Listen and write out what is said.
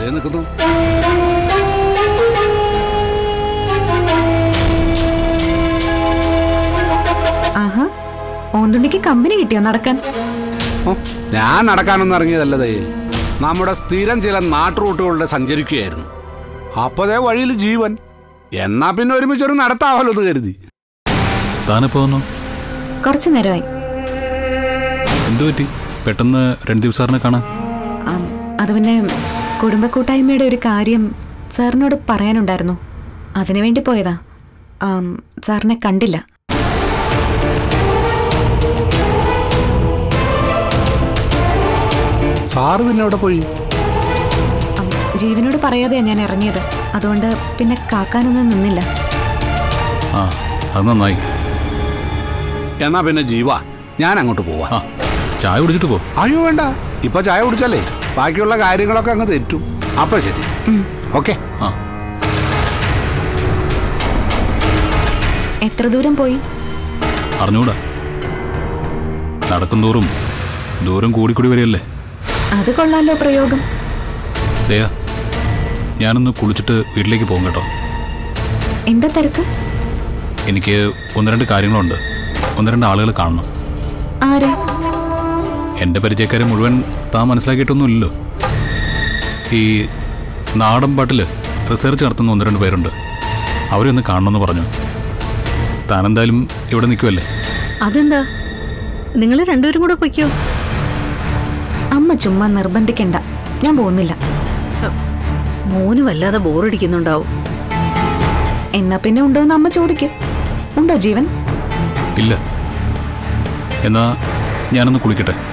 അതേ നിൽക്കുന്നു ആഹാ ഓന്തുണ്ടിക്ക് കമ്പനി കിട്ടിയോ നടക്കാൻ ഓ, ഞാൻ നടക്കാനൊന്നും ഇറങ്ങിയതല്ലതേ നമ്മുടെ സ്ഥിരം ചില നാട്ടുറൂട്ടുകളുടെ സഞ്ചരിക്കുകയായിരുന്നു അപ്പതേ വഴിയിൽ ജീവൻ എന്നാ പിന്നെ ഒരുമിച്ചൊരു നടത്താവല്ലോ എന്ന് കരുതി താനെപ്പോ വന്നു കുറച്ചു നേരമായി എന്തു പറ്റി പെട്ടെന്ന് രൺദീപ് സാറിനെ കാണാൻ ആം, അത് പിന്നെ കുടുംബ കൂട്ടായ്മയുടെ ഒരു കാര്യം സാറിനോട് പറയാനുണ്ടായിരുന്നു അതിനുവേണ്ടി പോയതാ ആം, സാറിനെ കണ്ടില്ല സാറ് പിന്നെ അവിടെ പോയി ആം, ജീവനോട് പറയാതെയാ ഞാൻ ഇറങ്ങിയത് അതുകൊണ്ട് പിന്നെ കാക്കാനൊന്നും നിന്നില്ല ആ അത് നന്നായി എന്നാ പിന്നെ ജീവ ഞാൻ അങ്ങോട്ട് പോവാ ആ ചായ കുടിച്ചിട്ട് പോ അയ്യോ വേണ്ട ഇപ്പൊ ചായ കുടിച്ചല്ലേ ബാക്കിയുള്ള കാര്യങ്ങളൊക്കെ അങ്ങ് തെറ്റും അപ്പൊ ശരി ഓക്കെ ആ എത്ര ദൂരം പോയി അറിഞ്ഞൂടാ നടക്കും തോറും ദൂരം കൂടിക്കൂടി വരികയല്ലേ അത് കൊള്ളാലോ പ്രയോഗം ദയാ ഞാനൊന്ന് കുളിച്ചിട്ട് വീട്ടിലേക്ക് പോകും കേട്ടോ എന്താ തിരക്ക് എനിക്ക് ഒന്ന് രണ്ട് കാര്യങ്ങളുണ്ട് ഒന്ന് രണ്ട് ആളുകൾ കാണണം ആരെ എൻ്റെ പരിചയക്കാരെ മുഴുവൻ താൻ മനസ്സിലാക്കിയിട്ടൊന്നുമില്ലല്ലോ ഈ നാടൻ പാട്ടിൽ റിസർച്ച് നടത്തുന്ന ഒന്ന് രണ്ട് പേരുണ്ട് അവരെ ഒന്ന് കാണണമെന്ന് പറഞ്ഞു താൻ എന്തായാലും ഇവിടെ നിൽക്കുമല്ലേ അതെന്താ നിങ്ങൾ രണ്ടുപേരും കൂടെ പൊയ്ക്കോ അമ്മ ചുമ്മാ നിർബന്ധിക്കണ്ട ഞാൻ പോകുന്നില്ല മോന് വല്ലാതെ ബോറടിക്കുന്നുണ്ടാവും എന്നാ പിന്നെ ഉണ്ടോന്ന് അമ്മ ചോദിക്കും ഉണ്ടോ ജീവൻ ഇല്ല എന്നാ ഞാനൊന്ന് കുളിക്കട്ടെ